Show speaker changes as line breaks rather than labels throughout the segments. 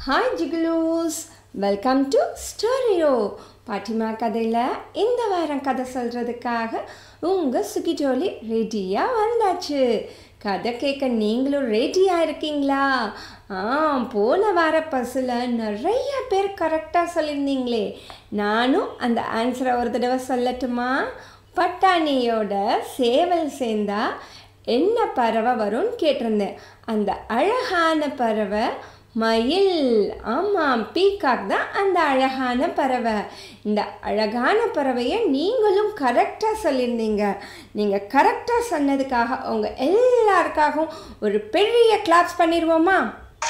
hi ஜிகுலூஸ் welcome to ஸ்டோரியோ பாட்டிமா கதையில் இந்த வாரம் கதை சொல்கிறதுக்காக உங்கள் சுகிஜோலி ரெடியாக வந்தாச்சு கதை கேட்க நீங்களும் ரெடியாக இருக்கீங்களா ஆ போன வார பஸ்ஸில் நிறைய பேர் கரெக்டாக சொல்லியிருந்தீங்களே நானும் அந்த ஆன்சரை ஒரு தடவை சொல்லட்டுமா பட்டாணியோட சேவல் சேர்ந்தா என்ன பறவை வரும்னு கேட்டிருந்தேன் அந்த அழகான பறவை மயில் ஆமாம் பீகாக் தான் அந்த அழகான பறவை இந்த அழகான பறவையை நீங்களும் கரெக்டாக சொல்லியிருந்தீங்க நீங்கள் கரெக்டாக சொன்னதுக்காக உங்கள் எல்லாருக்காகவும் ஒரு பெரிய கிளாப்ஸ் பண்ணிடுவோமா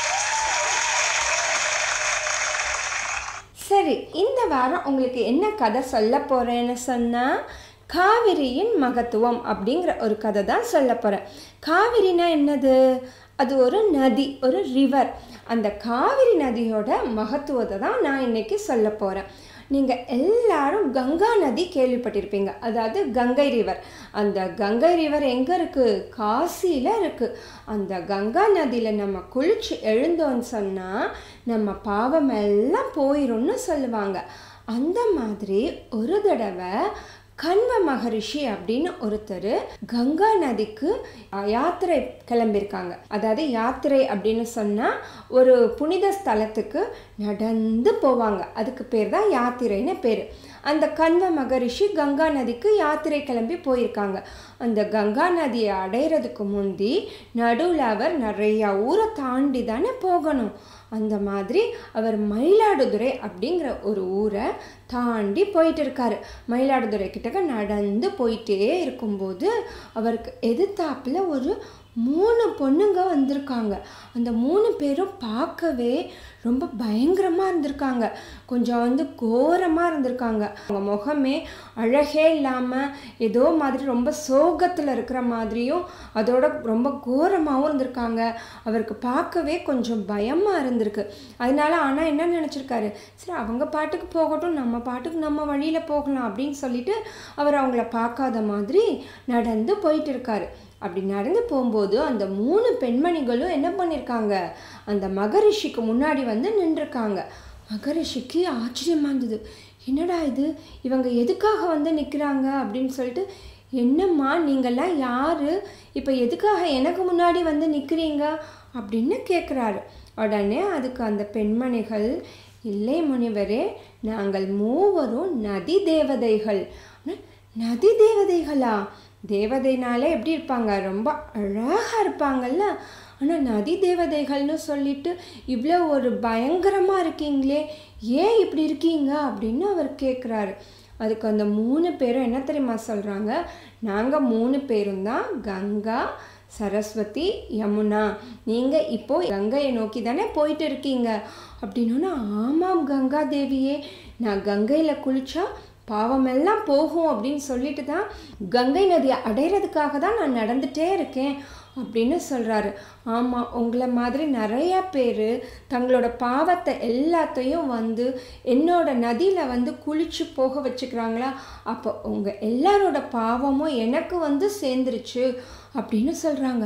சரி இந்த வாரம் உங்களுக்கு என்ன கதை சொல்ல போகிறேன்னு சொன்னால் காவிரியின் மகத்துவம் அப்படிங்கிற ஒரு கதை தான் சொல்ல போகிறேன் காவிரினா என்னது அது ஒரு நதி ஒரு ரிவர் அந்த காவிரி நதியோட மகத்துவத்தை தான் நான் இன்னைக்கு சொல்ல போகிறேன் நீங்கள் எல்லாரும் கங்கா நதி கேள்விப்பட்டிருப்பீங்க அதாவது கங்கை ரிவர் அந்த கங்கை ரிவர் எங்கே இருக்குது காசியில் இருக்குது அந்த கங்கா நதியில் நம்ம குளிச்சு எழுந்தோன்னு சொன்னால் நம்ம பாவம் எல்லாம் போயிரும்னு சொல்லுவாங்க அந்த மாதிரி ஒரு தடவை கண்வ மகரிஷி அப்படின்னு ஒருத்தர் கங்கா நதிக்கு யாத்திரை கிளம்பியிருக்காங்க அதாவது யாத்திரை அப்படின்னு சொன்னால் ஒரு புனித ஸ்தலத்துக்கு நடந்து போவாங்க அதுக்கு பேர் தான் யாத்திரைன்னு பேர் அந்த கண்வ மகரிஷி கங்கா நதிக்கு யாத்திரை கிளம்பி போயிருக்காங்க அந்த கங்கா நதியை அடையிறதுக்கு முந்தி நடுவில் அவர் நிறையா ஊரை தாண்டி தானே போகணும் அந்த மாதிரி அவர் மயிலாடுதுறை அப்படிங்கிற ஒரு ஊரை தாண்டி போயிட்டு இருக்காரு மயிலாடுதுறை கிட்டக்க நடந்து போயிட்டே இருக்கும்போது அவருக்கு எதிர்த்தாப்புல ஒரு மூணு பொண்ணுங்க வந்திருக்காங்க அந்த மூணு பேரும் பார்க்கவே ரொம்ப பயங்கரமாக இருந்திருக்காங்க கொஞ்சம் வந்து கோரமாக இருந்திருக்காங்க அவங்க முகமே அழகே இல்லாமல் ஏதோ மாதிரி ரொம்ப சோகத்தில் இருக்கிற மாதிரியும் அதோட ரொம்ப கோரமாகவும் இருந்திருக்காங்க அவருக்கு பார்க்கவே கொஞ்சம் பயமாக இருந்திருக்கு அதனால ஆனால் என்ன நினச்சிருக்காரு சரி அவங்க பாட்டுக்கு போகட்டும் நம்ம பாட்டுக்கு நம்ம வழியில் போகலாம் அப்படின்னு சொல்லிட்டு அவர் அவங்கள பார்க்காத மாதிரி நடந்து போயிட்டு இருக்காரு அப்படி நடந்து போகும்போது அந்த மூணு பெண்மணிகளும் என்ன பண்ணியிருக்காங்க அந்த மகரிஷிக்கு முன்னாடி வந்து நின்றுருக்காங்க மகரிஷிக்கு ஆச்சரியமாக இருந்தது என்னடா இது இவங்க எதுக்காக வந்து நிற்கிறாங்க அப்படின்னு சொல்லிட்டு என்னம்மா நீங்கள்லாம் யார் இப்போ எதுக்காக எனக்கு முன்னாடி வந்து நிற்கிறீங்க அப்படின்னு கேட்குறாரு உடனே அதுக்கு அந்த பெண்மணிகள் இல்லை முனிவரே நாங்கள் மூவரும் நதி தேவதைகள் நதி தேவதைகளா தேவதைனாலே எப்படி இருப்பாங்க ரொம்ப அழகாக இருப்பாங்கல்ல ஆனால் நதி தேவதைகள்னு சொல்லிட்டு இவ்வளோ ஒரு பயங்கரமாக இருக்கீங்களே ஏன் இப்படி இருக்கீங்க அப்படின்னு அவர் கேட்குறாரு அதுக்கு அந்த மூணு பேரும் என்ன தெரியுமா சொல்கிறாங்க நாங்கள் மூணு பேரும் தான் கங்கா சரஸ்வதி யமுனா நீங்கள் இப்போது கங்கையை நோக்கி தானே போயிட்டு இருக்கீங்க அப்படின்னா ஆமாம் கங்கா தேவியே நான் கங்கையில் குளித்தா பாவமெல்லாம் போகும் அப்படின்னு சொல்லிட்டு தான் கங்கை நதியை அடையிறதுக்காக தான் நான் நடந்துகிட்டே இருக்கேன் அப்படின்னு சொல்கிறாரு ஆமாம் உங்களை மாதிரி நிறைய பேர் தங்களோட பாவத்தை எல்லாத்தையும் வந்து என்னோட நதியில் வந்து குளிச்சு போக வச்சுக்கிறாங்களா அப்போ உங்கள் எல்லாரோட பாவமும் எனக்கு வந்து சேர்ந்துருச்சு அப்படின்னு சொல்கிறாங்க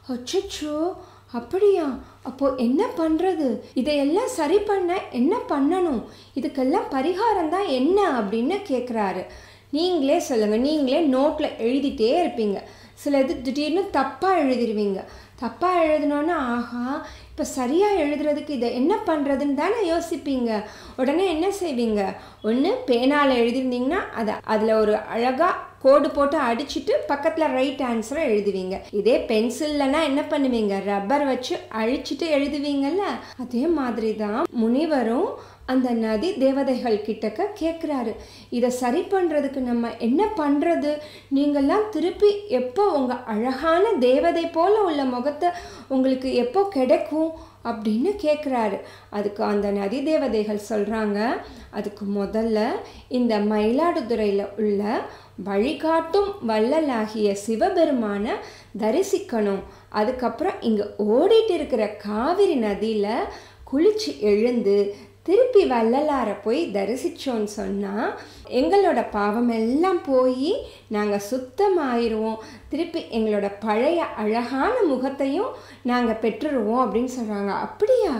அச்சோ அப்படியா அப்போ என்ன பண்ணுறது இதையெல்லாம் சரி பண்ண என்ன பண்ணணும் இதுக்கெல்லாம் பரிகாரம் தான் என்ன அப்படின்னு கேட்குறாரு நீங்களே சொல்லுங்கள் நீங்களே நோட்டில் எழுதிட்டே இருப்பீங்க சில இது திடீர்னு தப்பாக எழுதிடுவீங்க தப்பாக எழுதினோன்னா ஆஹா இப்போ சரியாக எழுதுறதுக்கு இதை என்ன பண்ணுறதுன்னு தானே யோசிப்பீங்க உடனே என்ன செய்வீங்க ஒன்று பேனால் எழுதிருந்தீங்கன்னா அதை அதில் ஒரு அழகாக கோடு போட்டு அடிச்சுட்டு பக்கத்தில் ரைட் ஆன்சரை எழுதுவீங்க இதே பென்சில்லனா என்ன பண்ணுவீங்க ரப்பர் வச்சு அழிச்சிட்டு எழுதுவீங்கல்ல அதே மாதிரி தான் முனிவரும் அந்த நதி தேவதைகள் கிட்டக்க கேட்குறாரு இதை சரி பண்ணுறதுக்கு நம்ம என்ன பண்ணுறது நீங்கள்லாம் திருப்பி எப்போ உங்கள் அழகான தேவதை போல் உள்ள முகத்தை உங்களுக்கு எப்போ கிடைக்கும் அப்படின்னு கேட்குறாரு அதுக்கு அந்த நதி தேவதைகள் சொல்கிறாங்க அதுக்கு முதல்ல இந்த மயிலாடுதுறையில் உள்ள வழிகாட்டும் வள்ளலாகிய சிவபெருமான தரிசிக்கணும் அதுக்கப்புறம் இங்கே ஓடிட்டு இருக்கிற காவிரி நதியில் குளிச்சு எழுந்து திருப்பி வள்ளலாரை போய் தரிசித்தோன்னு சொன்னால் எங்களோட பாவம் எல்லாம் போய் நாங்கள் சுத்தமாயிருவோம் திருப்பி எங்களோட பழைய அழகான முகத்தையும் நாங்கள் பெற்றுருவோம் அப்படின்னு சொல்கிறாங்க அப்படியா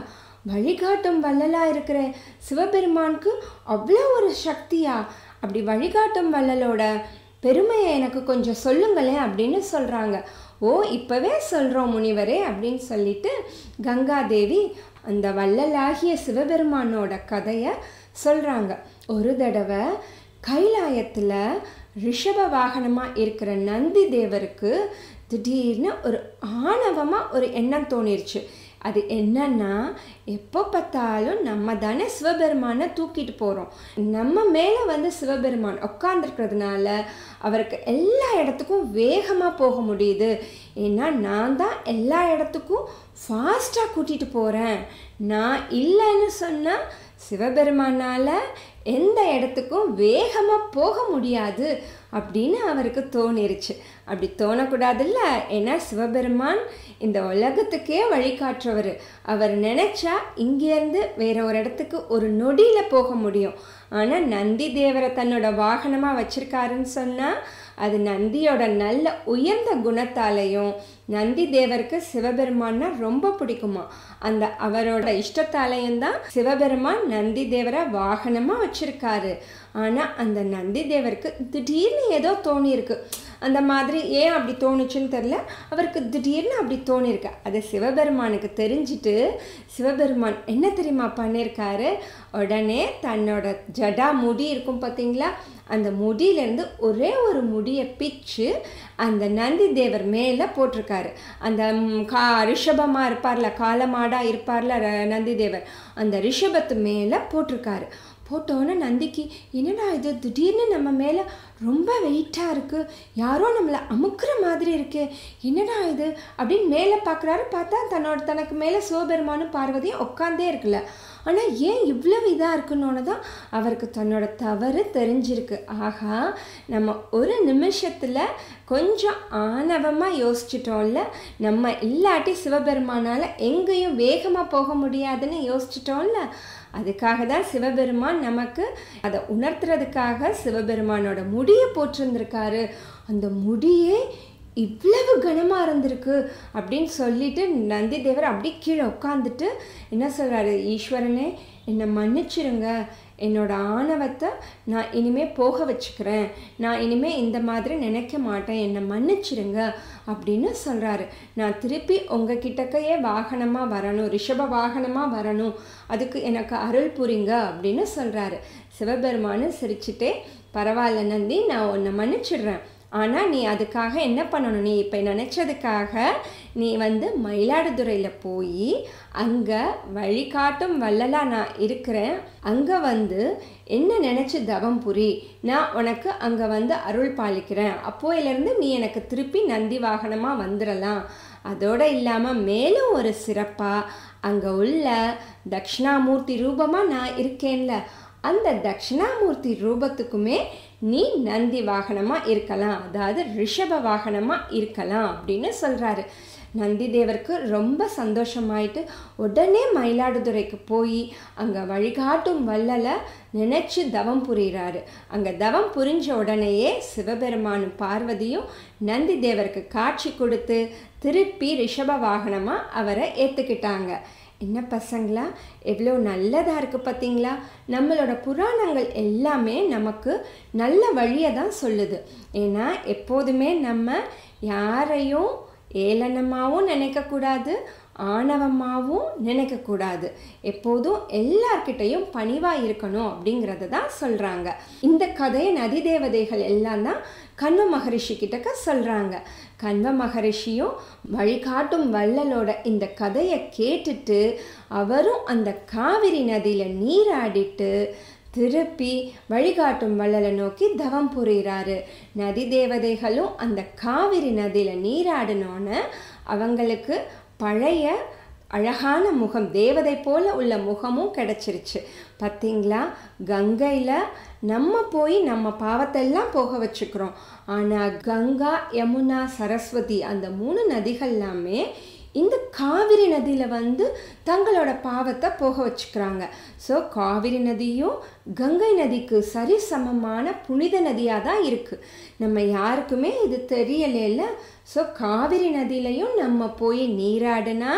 வழிகாட்டும் வள்ளலாக இருக்கிற சிவபெருமானுக்கு அவ்வளோ ஒரு சக்தியா அப்படி வழிகாட்டும் வள்ளலோட பெருமையை எனக்கு கொஞ்சம் சொல்லுங்களேன் அப்படின்னு சொல்கிறாங்க ஓ இப்போவே சொல்கிறோம் முனிவரே அப்படின்னு சொல்லிட்டு கங்காதேவி அந்த வள்ளலாகிய சிவபெருமானோட கதையை சொல்கிறாங்க ஒரு தடவை கைலாயத்தில் ரிஷப வாகனமாக இருக்கிற நந்தி தேவருக்கு திடீர்னு ஒரு ஆணவமாக ஒரு எண்ணம் தோணிருச்சு அது என்னன்னா எப்போ பார்த்தாலும் நம்ம தானே சிவபெருமானை தூக்கிட்டு போகிறோம் நம்ம மேலே வந்து சிவபெருமான் உட்காந்துருக்கிறதுனால அவருக்கு எல்லா இடத்துக்கும் வேகமாக போக முடியுது ஏன்னா நான் தான் எல்லா இடத்துக்கும் ஃபாஸ்ட்டாக கூட்டிகிட்டு போகிறேன் நான் இல்லைன்னு சொன்னால் சிவபெருமானால் எந்த இடத்துக்கும் வேகமாக போக முடியாது அப்படின்னு அவருக்கு தோணிருச்சு அப்படி தோணக்கூடாதுல்ல ஏன்னா சிவபெருமான் இந்த உலகத்துக்கே வழிகாட்டுறவர் அவர் நினச்சா இங்கேருந்து வேற ஒரு இடத்துக்கு ஒரு நொடியில் போக முடியும் ஆனால் நந்தி தேவரை தன்னோட வாகனமாக வச்சிருக்காருன்னு சொன்னால் அது நந்தியோட நல்ல உயர்ந்த குணத்தாலையும் நந்தி தேவருக்கு சிவபெருமான்னா ரொம்ப பிடிக்குமா அந்த அவரோட இஷ்டத்தாலையும் தான் சிவபெருமான் நந்தி தேவரை வாகனமாக வச்சிருக்காரு ஆனால் அந்த நந்தி தேவருக்கு திடீர்னு ஏதோ தோணியிருக்கு அந்த மாதிரி ஏன் அப்படி தோணுச்சுன்னு தெரில அவருக்கு திடீர்னு அப்படி தோணியிருக்கு அது சிவபெருமானுக்கு தெரிஞ்சுட்டு சிவபெருமான் என்ன தெரியுமா பண்ணியிருக்காரு உடனே தன்னோட ஜடா முடி இருக்கும் பார்த்தீங்களா அந்த முடியிலேருந்து ஒரே ஒரு முடியை பிச்சு அந்த நந்தி தேவர் மேலே போட்டிருக்காரு அந்த ம், கா ரிஷபமாக இருப்பார்ல காலமாடாக இருப்பார்ல ர- நந்தி தேவர் அந்த ரிஷபத்து மேலே போட்டிருக்காரு போட்டோன்னே நந்திக்கு என்னடா இது திடீர்னு நம்ம மேலே ரொம்ப வெயிட்டாக இருக்குது யாரோ நம்மளை அமுக்குற மாதிரி இருக்கு என்னடா இது அப்படின்னு மேலே பார்க்குறாரு பார்த்தா தன்னோட தனக்கு மேலே சிவபெருமானும் பார்வதியும் உட்காந்தே இருக்குல்ல ஆனால் ஏன் இவ்வளவு இதாக இருக்குன்னு தான் அவருக்கு தன்னோட தவறு தெரிஞ்சிருக்கு ஆகா நம்ம ஒரு நிமிஷத்தில் கொஞ்சம் ஆணவமாக யோசிச்சிட்டோம்ல நம்ம இல்லாட்டி சிவபெருமானால் எங்கேயும் வேகமாக போக முடியாதுன்னு யோசிச்சிட்டோம்ல அதுக்காக தான் சிவபெருமான் நமக்கு அதை உணர்த்துறதுக்காக சிவபெருமானோட முடியை போட்டிருந்திருக்காரு அந்த முடியே இவ்வளவு கனமாக இருந்திருக்கு அப்படின்னு சொல்லிட்டு நந்தி தேவர் அப்படி கீழே உட்காந்துட்டு என்ன சொல்கிறாரு ஈஸ்வரனே என்னை மன்னிச்சிருங்க என்னோட ஆணவத்தை நான் இனிமே போக வச்சுக்கிறேன் நான் இனிமே இந்த மாதிரி நினைக்க மாட்டேன் என்னை மன்னிச்சிருங்க அப்படின்னு சொல்கிறாரு நான் திருப்பி உங்கள் கிட்டக்கையே வாகனமாக வரணும் ரிஷப வாகனமாக வரணும் அதுக்கு எனக்கு அருள் புரிங்க அப்படின்னு சொல்கிறாரு சிவபெருமானு சிரிச்சிட்டே பரவாயில்ல நந்தி நான் உன்னை மன்னிச்சிடுறேன் ஆனால் நீ அதுக்காக என்ன பண்ணணும் நீ இப்போ நினச்சதுக்காக நீ வந்து மயிலாடுதுறையில் போய் அங்கே வழிகாட்டும் வள்ளலா நான் இருக்கிறேன் அங்கே வந்து என்ன நினச்சி தவம் புரி நான் உனக்கு அங்கே வந்து அருள் பாலிக்கிறேன் அப்போயிலேருந்து நீ எனக்கு திருப்பி நந்தி வாகனமாக வந்துடலாம் அதோடு இல்லாமல் மேலும் ஒரு சிறப்பாக அங்கே உள்ள தக்ஷணாமூர்த்தி ரூபமாக நான் இருக்கேன்ல அந்த தட்சிணாமூர்த்தி ரூபத்துக்குமே நீ நந்தி வாகனமாக இருக்கலாம் அதாவது ரிஷப வாகனமாக இருக்கலாம் அப்படின்னு சொல்கிறாரு நந்தி தேவருக்கு ரொம்ப சந்தோஷமாயிட்டு உடனே மயிலாடுதுறைக்கு போய் அங்கே வழிகாட்டும் வள்ளலை நினச்சி தவம் புரிகிறாரு அங்கே தவம் புரிஞ்ச உடனேயே சிவபெருமானும் பார்வதியும் நந்தி தேவருக்கு காட்சி கொடுத்து திருப்பி ரிஷப வாகனமாக அவரை ஏற்றுக்கிட்டாங்க என்ன பசங்களா எவ்வளோ நல்லதாக இருக்குது பார்த்தீங்களா நம்மளோட புராணங்கள் எல்லாமே நமக்கு நல்ல வழியை தான் சொல்லுது ஏன்னா எப்போதுமே நம்ம யாரையும் ஏளனமாகவும் நினைக்கக்கூடாது ஆணவமாகவும் நினைக்கக்கூடாது எப்போதும் எல்லார்கிட்டையும் பணிவாக இருக்கணும் அப்படிங்கிறத தான் சொல்கிறாங்க இந்த கதையை நதி தேவதைகள் எல்லாம் தான் கண்வ மகரிஷி கிட்டக்க சொல்கிறாங்க கண்வ மகரிஷியும் வழிகாட்டும் வள்ளலோட இந்த கதையை கேட்டுட்டு அவரும் அந்த காவிரி நதியில் நீராடிட்டு திருப்பி வழிகாட்டும் வள்ளலை நோக்கி தவம் புரிகிறாரு நதி தேவதைகளும் அந்த காவிரி நதியில் நீராடினோன்னு அவங்களுக்கு பழைய அழகான முகம் தேவதை போல உள்ள முகமும் கிடைச்சிருச்சு பார்த்தீங்களா கங்கையில் நம்ம போய் நம்ம பாவத்தெல்லாம் போக வச்சுக்கிறோம் ஆனால் கங்கா யமுனா சரஸ்வதி அந்த மூணு நதிகள் எல்லாமே இந்த காவிரி நதியில் வந்து தங்களோட பாவத்தை போக வச்சுக்கிறாங்க ஸோ காவிரி நதியும் கங்கை நதிக்கு சரிசமமான புனித நதியாக தான் இருக்குது நம்ம யாருக்குமே இது தெரியலைல்ல ஸோ காவிரி நதியிலையும் நம்ம போய் நீராடினா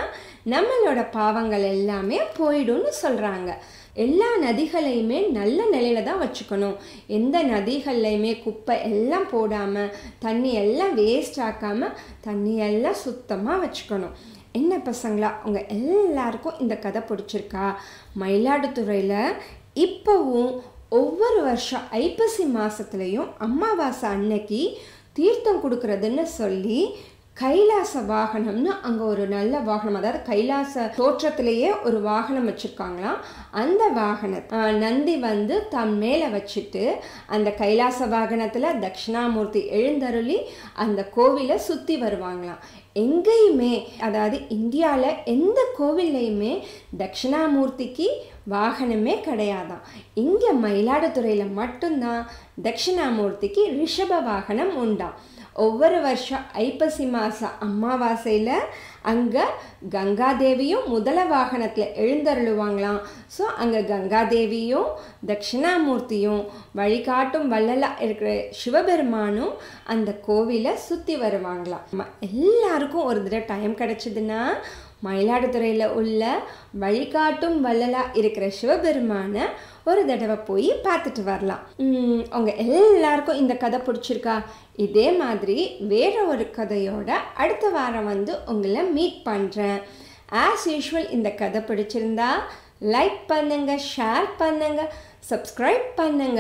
நம்மளோட பாவங்கள் எல்லாமே போயிடும்னு சொல்கிறாங்க எல்லா நதிகளையுமே நல்ல நிலையில தான் வச்சுக்கணும் எந்த நதிகள்லையுமே குப்பை எல்லாம் போடாமல் தண்ணி எல்லாம் வேஸ்ட் ஆக்காமல் தண்ணி எல்லாம் சுத்தமாக வச்சுக்கணும் என்ன பசங்களா உங்க எல்லாருக்கும் இந்த கதை பிடிச்சிருக்கா மயிலாடுதுறையில் இப்போவும் ஒவ்வொரு வருஷம் ஐப்பசி மாதத்துலேயும் அமாவாசை அன்னைக்கு தீர்த்தம் கொடுக்கறதுன்னு சொல்லி கைலாச வாகனம்னு அங்கே ஒரு நல்ல வாகனம் அதாவது கைலாச தோற்றத்திலேயே ஒரு வாகனம் வச்சுருக்காங்களாம் அந்த வாகன ஆஹ், நந்தி வந்து தன் மேலே வச்சுட்டு அந்த கைலாச வாகனத்தில் தட்சிணாமூர்த்தி எழுந்தருளி அந்த கோவிலை சுற்றி வருவாங்களாம் எங்கேயுமே அதாவது இந்தியாவில் எந்த கோவில்லையுமே தட்சிணாமூர்த்திக்கு வாகனமே கிடையாதாம் இங்கே மயிலாடுதுறையில் மட்டும்தான் தட்சிணாமூர்த்திக்கு ரிஷப வாகனம் உண்டாம் ஒவ்வொரு வருஷம் ஐப்பசி மாதம் அமாவாசையில் அங்கே கங்காதேவியும் முதல வாகனத்தில் எழுந்தருளுவாங்களாம் ஸோ அங்கே கங்காதேவியும் தட்சிணாமூர்த்தியும் வழிகாட்டும் வள்ளலா இருக்கிற சிவபெருமானும் அந்த கோவிலை சுற்றி வருவாங்களாம் ம- எல்லாருக்கும் ஒரு தடவை டைம் கிடச்சிதுன்னா மயிலாடுதுறையில் உள்ள வழிகாட்டும் வள்ளலா இருக்கிற சிவபெருமானை ஒரு தடவை போய் பார்த்துட்டு வரலாம் உம், உங்க எல்லாருக்கும் இந்த கதை பிடிச்சிருக்கா இதே மாதிரி வேற ஒரு கதையோட அடுத்த வாரம் வந்து உங்களை மீட் பண்ணுறேன் ஆஸ் யூஷுவல் இந்த கதை பிடிச்சிருந்தா லைக் பண்ணுங்க ஷேர் பண்ணுங்க சப்ஸ்கிரைப் பண்ணுங்க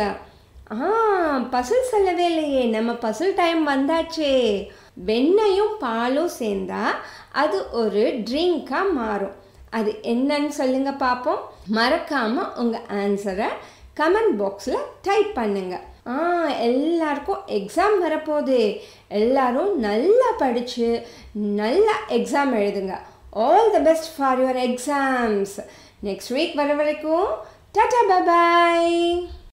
ஆ பசில் சொல்லவே இல்லையே நம்ம பசில் டைம் வந்தாச்சே வெண்ணையும் பாலும் சேர்ந்தா அது ஒரு ட்ரிங்காக மாறும் அது என்னன்னு சொல்லுங்க பார்ப்போம் மறக்காம உங்க ஆன்சரை கமெண்ட் பாக்ஸில் டைப் பண்ணுங்க ஆ எல்லாருக்கும் எக்ஸாம் வரப்போகுது எல்லாரும் நல்லா படித்து நல்லா எக்ஸாம் எழுதுங்க all the best for your exams next week வர வரைக்கும் டாடா பபாய்